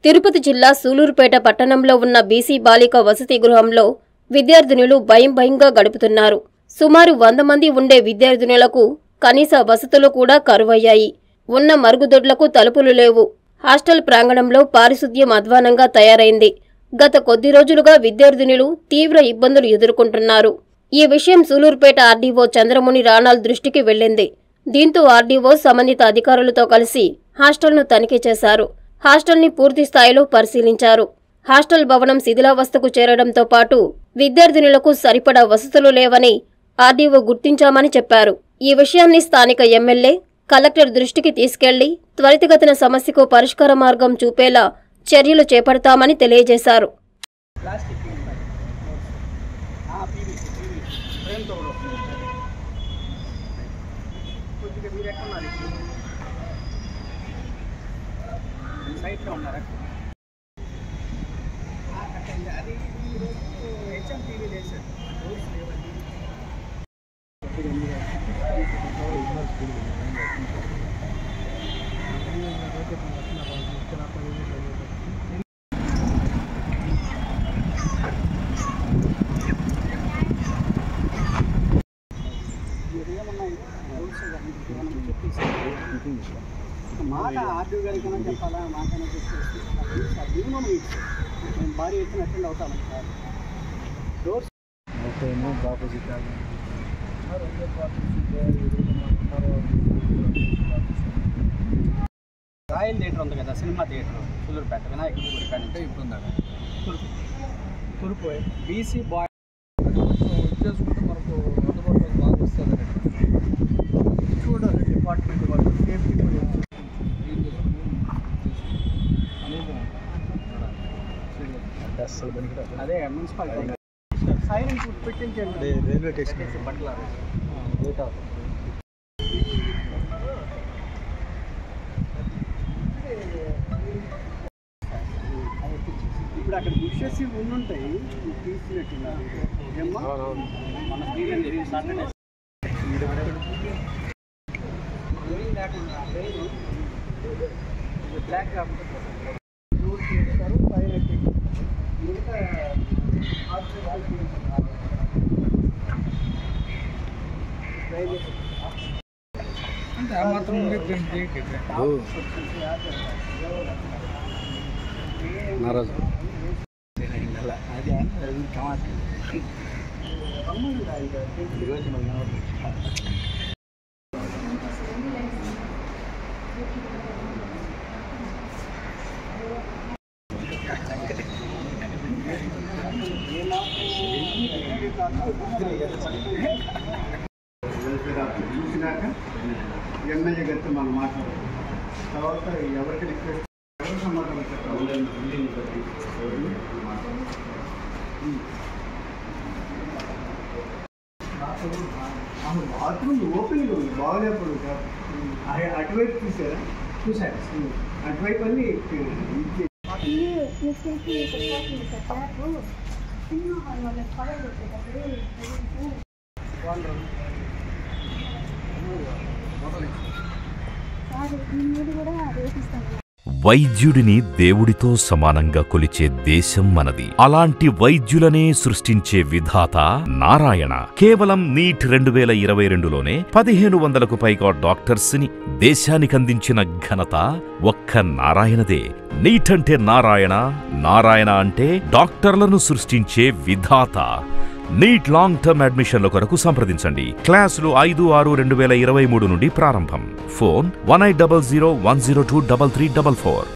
తిరుపతి జిల్లా సూలూరుపేట పట్టణంలో ఉన్న బీసీ బాలిక వసతి గృహంలో విద్యార్థినులు భయం భయంగా గడుపుతున్నారు సుమారు వంద మంది ఉండే విద్యార్థినులకు కనీస వసతులు కూడా కరువయ్యాయి ఉన్న మరుగుదొడ్లకు తలుపులు లేవు హాస్టల్ ప్రాంగణంలో పారిశుద్ధ్యం అధ్వానంగా తయారైంది గత కొద్ది రోజులుగా విద్యార్థినులు తీవ్ర ఇబ్బందులు ఎదుర్కొంటున్నారు ఈ విషయం సూలూరుపేట ఆర్డీఓ చంద్రముని రాణాల్ దృష్టికి వెళ్ళింది దీంతో ఆర్డీఓ సంబంధిత అధికారులతో కలిసి హాస్టల్ను తనిఖీ చేశారు హాస్టల్ని పూర్తి స్థాయిలో పరిశీలించారు హాస్టల్ భవనం శిథిలావస్థకు చేరడంతో పాటు విద్యార్థినులకు సరిపడా వసతులు లేవని ఆర్డీఓ గుర్తించామని చెప్పారు ఈ విషయాన్ని స్థానిక ఎమ్మెల్యే కలెక్టర్ దృష్టికి తీసుకెళ్లి త్వరితగతిన సమస్యకు పరిష్కార మార్గం చూపేలా చర్యలు చేపడతామని తెలియజేశారు ప్లాస్టిక్ ఉన్నాయి పీవీసీ పీవీసీ ఫ్రేమ్తో కూడా వస్తుంది కొద్దిగా మీరు ఎక్కడున్నారు ఇప్పుడు సైట్లో ఉన్నారా ఆ, కట్టండి. అది ఈరోజు హెచ్ఎం టీవీ వేశారు రూల్స్ లేవండి మీరు ఏమన్నా రూల్స్ కానీ ఏమన్నా చెప్పేసి మాట ఆర్డీ గారికి ఏమైనా చెప్పాలా మాకైనా చెప్పేసి మినిమం నీడ్స్ మేము భారీ ఎత్తున అటెండ్ అవుతామని sir doors opposite Royal theatre ఉంది కదా సినిమా థియేటర్ సులూరుపేట వినాయక గుడి కాడ నుంచి ఇబ్బంది తూర్పు తూర్పు బీసీ బాయ్ చేసుకుంటే మనకు అందుబాటులో బాగా వస్తుంది చూడాలి డిపార్ట్మెంట్ వాళ్ళు సేఫ్టీ కూడా క్లీన్ చేసుకుని అసలు పనికి అదే మున్సిపాలిటీ సైరన్ పెట్టించండి రైల్వే స్టేషన్ పెట్టేసి బట్టలు ఆరేసి. లేట్ అవుతుంది ఇప్పుడు అక్కడ బుషెస్ ఉండుంటాయి ఇవి తీసినట్టున్నారు ఏమ్మా మన స్క్రీన్ జరిగింది సాటర్డే బ్లాక్ రూట్ చేస్తారు పైన ఎక్కి. మిగతా హాస్పిటల్ రైల్వే అంటే ఆ మాత్రం ఉండే ప్రింట్ చేయకండి నారాజు ఈరోజు వెల్ఫేర్ ఆఫీస్ చూసినాక ఎమ్మెల్యే గారితో మనం మాట్లాడాలి తర్వాత ఎవరికి రిక్వెస్ట్ ఎవరు సమాధానం చెప్పాలి బాత్రూమ్ ఓపెన్ ఉంది బాగలేప్పుడు అటువైపు చూసారా చూసారు అటువైపు అన్ని ఇల్లు తీసుకెళ్ళి చెప్పాల్సింది సార్ ట్యాప్ సినిమా హాల్ వాళ్ళకి కవర్ కొట్టేటప్పుడు సార్ దీని మీద కూడా రేపిస్తాను వైద్యుడిని దేవుడితో సమానంగా కొలిచే దేశం మనది అలాంటి వైద్యులనే సృష్టించే విధాత నారాయణ కేవలం నీట్ రెండు వేల ఇరవై రెండులోనే పదిహేను వందలకు పైగా డాక్టర్స్ ని దేశానికి అందించిన ఘనత ఒక్క నారాయణదే నీట్ అంటే నారాయణ నారాయణ అంటే డాక్టర్లను సృష్టించే విధాత నీట్ లాంగ్ టర్మ్ అడ్మిషన్ల కొరకు సంప్రదించండి క్లాసులు ఐదు ఆరు రెండు వేల ఇరవై మూడు నుండి ప్రారంభం phone one eight double zero one zero two double three double four